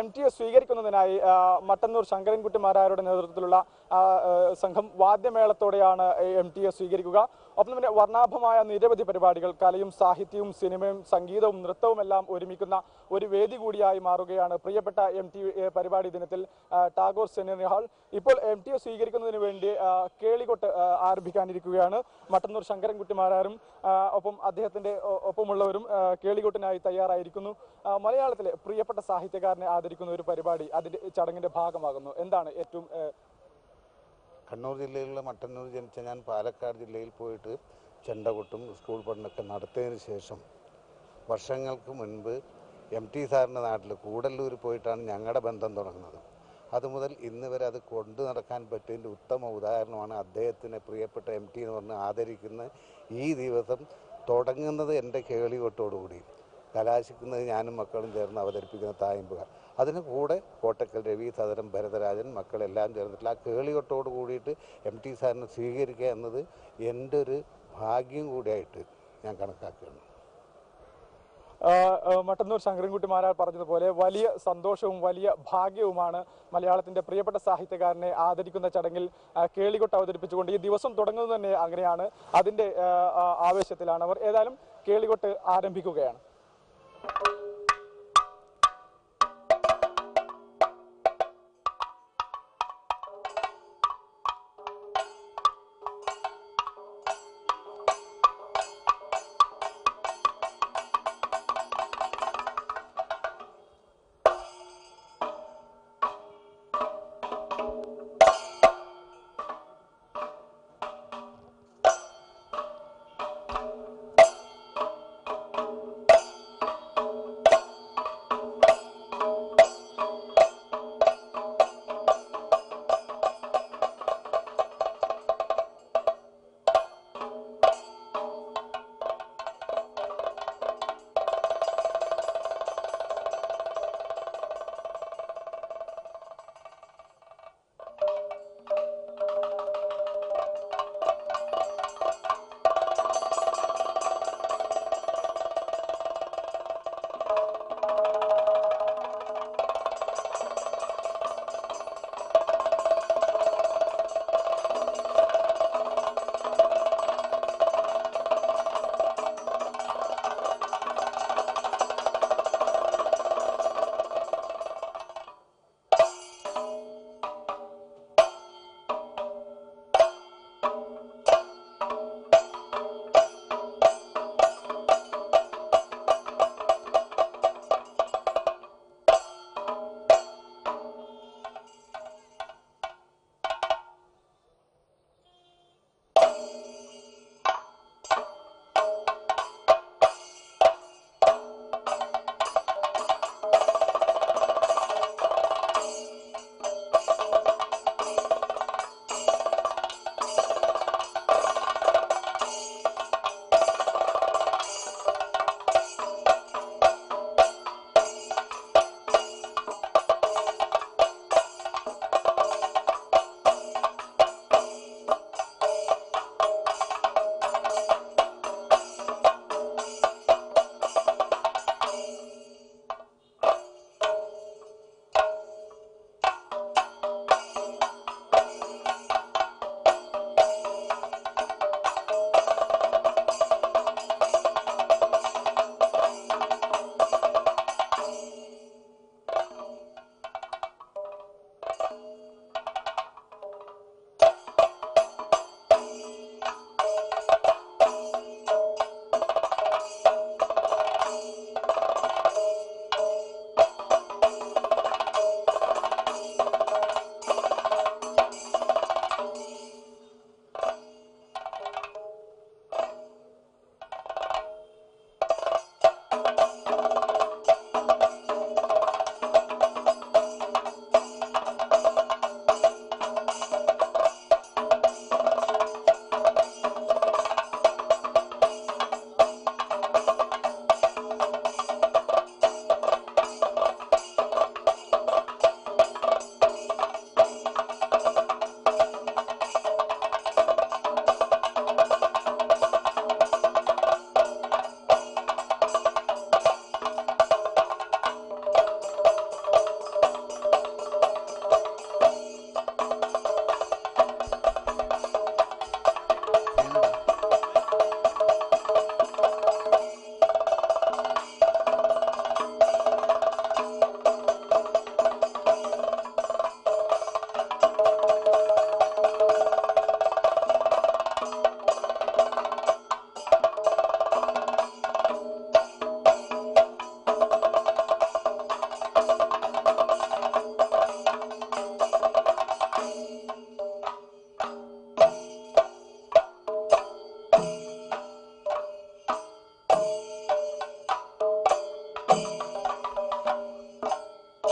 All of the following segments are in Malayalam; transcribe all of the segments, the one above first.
എം ടിയെ സ്വീകരിക്കുന്നതിനായി ആ, മട്ടന്നൂർ ശങ്കരൻകുട്ടിമാരാരുടെ നേതൃത്വത്തിലുള്ള ആ, ആ, സംഘം വാദ്യമേളത്തോടെയാണ് എം ടിയെ സ്വീകരിക്കുക ഒപ്പം തന്നെ വർണ്ണാഭമായ നിരവധി പരിപാടികൾ കലയും സാഹിത്യവും സിനിമയും സംഗീതവും നൃത്തവും എല്ലാം ഒരുമിക്കുന്ന ഒരു വേദി കൂടിയായി മാറുകയാണ് പ്രിയപ്പെട്ട എം ടി പരിപാടി ദിനത്തിൽ ആ, ടാഗോർ സെമിനാറി ഹാൾ ഇപ്പോൾ എം ടിയെ സ്വീകരിക്കുന്നതിന് വേണ്ടി ആ, കേളികൊട്ട് ആ, ആരംഭിക്കാനിരിക്കുകയാണ് മട്ടന്നൂർ ശങ്കരൻകുട്ടിമാരാരും ആ, ഒപ്പം അദ്ദേഹത്തിന്റെ ഒ- ഒപ്പമുള്ളവരും ആ, കേളികൊട്ടിനായി തയ്യാറായിരിക്കുന്നു ആ, മലയാളത്തിലെ പ്രിയപ്പെട്ട സാഹിത്യകാരനെ ആദരിക്കുന്ന ഒരു പരിപാടി അതിന്റെ ചടങ്ങിന്റെ ഭാഗമാകുന്നു എന്താണ് ഏറ്റവും ആ, കണ്ണൂർ ജില്ലയിലുള്ള മട്ടന്നൂർ ജനിച്ച ഞാൻ പാലക്കാട് ജില്ലയിൽ പോയിട്ട് ചെണ്ടകൊട്ടും സ്കൂൾ പഠനമൊക്കെ നടത്തിയതിന് ശേഷം വർഷങ്ങൾക്ക് മുൻപ് എം ടി സാറിൻ്റെ നാട്ടിൽ കൂടല്ലൂർ പോയിട്ടാണ് ഞങ്ങളുടെ ബന്ധം തുടങ്ങുന്നത് അതുമുതൽ ഇന്ന് വരെ അത് കൊണ്ടു നടക്കാൻ പറ്റിയതിൻ്റെ ഉത്തമ ഉദാഹരണമാണ് അദ്ദേഹത്തിനെ പ്രിയപ്പെട്ട എം ടി എന്ന് പറഞ്ഞ് ആദരിക്കുന്ന ഈ ദിവസം തുടങ്ങുന്നത് എൻ്റെ കേളികൊട്ടോടുകൂടി കലാശിക്കുന്നത് ഞാനും മക്കളും ചേർന്ന് അവതരിപ്പിക്കുന്ന തായമ്പുക അതിന് കൂടെ കോട്ടക്കൽ രവി സദരം ഭരതരാജൻ മക്കളെല്ലാം ചേർന്നിട്ടുള്ള ആ കേളികൊട്ടോട് കൂടിയിട്ട് എം ടി സാറിനെ സ്വീകരിക്കുക എന്നത് എൻ്റെ ഒരു ഭാഗ്യം കൂടിയായിട്ട് ഞാൻ കണക്കാക്കുകയാണ് ആ, ആ, മട്ടന്നൂർ ശങ്കരൻകുട്ടിമാരാർ പറഞ്ഞതുപോലെ വലിയ സന്തോഷവും വലിയ ഭാഗ്യവുമാണ് മലയാളത്തിന്റെ പ്രിയപ്പെട്ട സാഹിത്യകാരനെ ആദരിക്കുന്ന ചടങ്ങിൽ ആ, കേളികൊട്ട് അവതരിപ്പിച്ചുകൊണ്ട് ഈ ദിവസം തുടങ്ങുന്നത് തന്നെ അങ്ങനെയാണ് അതിന്റെ ആ, ആ, ആവേശത്തിലാണ് അവർ ഏതായാലും കേളികൊട്ട് ആരംഭിക്കുകയാണ്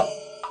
ക്ഷേത്രം